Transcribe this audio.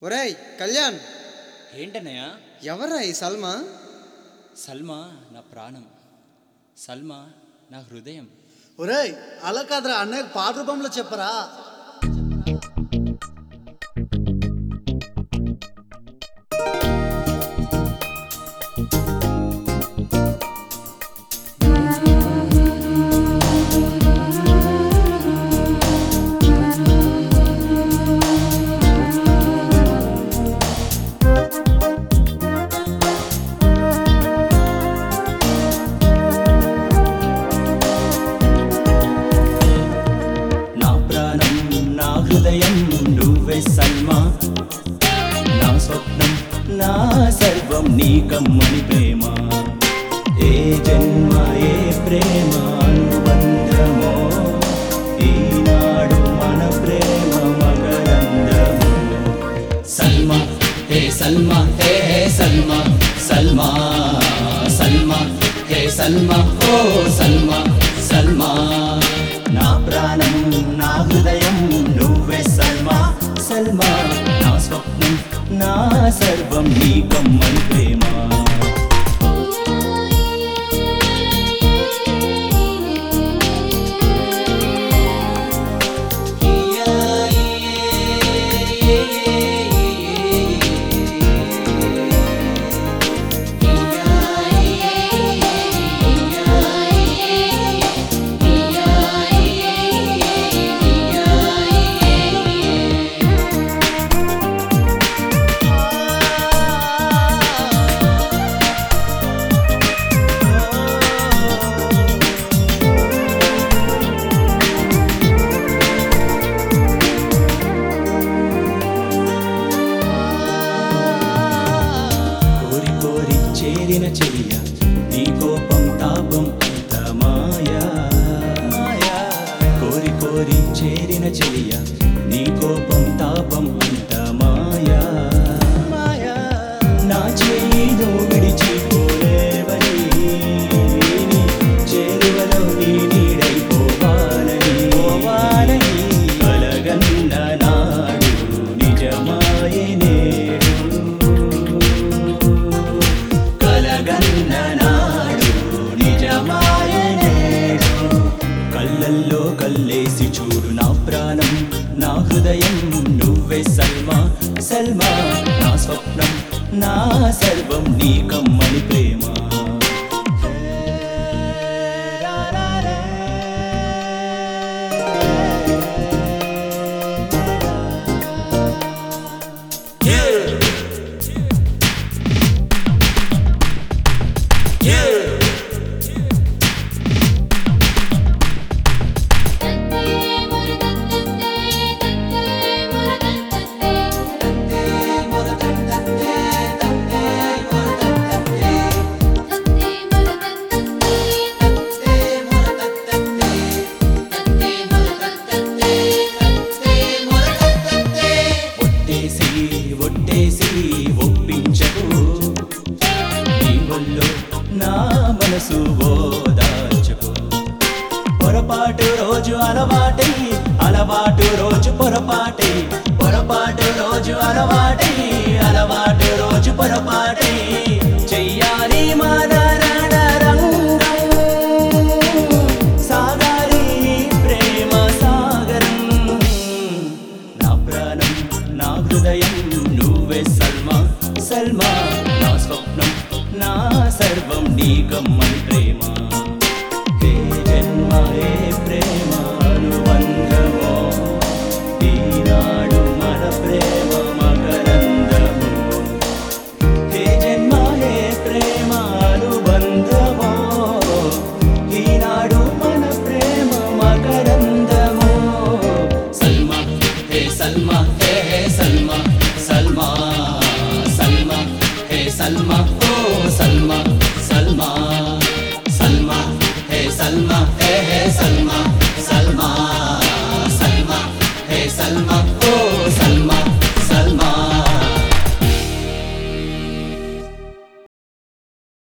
ఒరేయ్ కళ్యాణ్ ఏంటన్నయ్య ఎవరా ఈ సల్మా సల్మా నా ప్రాణం సల్మా నా హృదయం ఒరేయ్ అలా కాదురా అన్నయ్య పాట రూపంలో చెప్పరా నా ప్రాణం నా హృదయం నువ్వే సల్మా నా స్వప్నం నా సర్వం నీ కమ్మని ప్రేమ ఏ జన్మ ఏ ప్రేమ అనుబంధమో ఈనాడు మన ప్రేమ మకరందము సల్మా హే సల్మా హే హే సల్మా సల్మా సల్మా హే సల్మా ఓ సల్మా సల్మా నా ప్రాణం నా హృదయం నువ్వే సల్మా సల్మా నా స్వప్నం నా సర్వం నీ కమ్మని ప్రేమ కోరి కోరి చేరిన చెయ్య నీ కోపం తాపం అంత మాయా కోరి కోరి చేరిన చెయ్య నీ కోపం తాపం అంత మాయా నా చేయి నువ్వు విడిచిపోలేవని నీ చేరువలో నీ నీడైపోవాలని పోవాలని కలగన్న నాడు నిజమాయే నేడు కలగన్న నాడు నిజమాయ నేడు కళ్ళల్లో కల్లేసి చూడు నా ప్రాణం నా హృదయం నువ్వే సల్మా సల్మా నా స్వప్నం నా సర్వం నీ కమ్మని ప్రేమ ఒట్టేసి ఒట్టేసి ఒప్పించకు నీ ఒళ్ళు నా మనసు ఓదార్చకు పొరపాటు రోజు అలవాటై అలవాటు రోజు పొరపాటై పొరపాటు రోజు అలవాటై అలవాటు రోజు పొరపాటై చెయ్యాలి మాదారణ రంగం సాగాలి ప్రేమ సాగరం నా ప్రాణం నా హృదయం నువ్వే సల్మా సల్మా నా స్వప్నం నా సర్వం నీ కమ్మని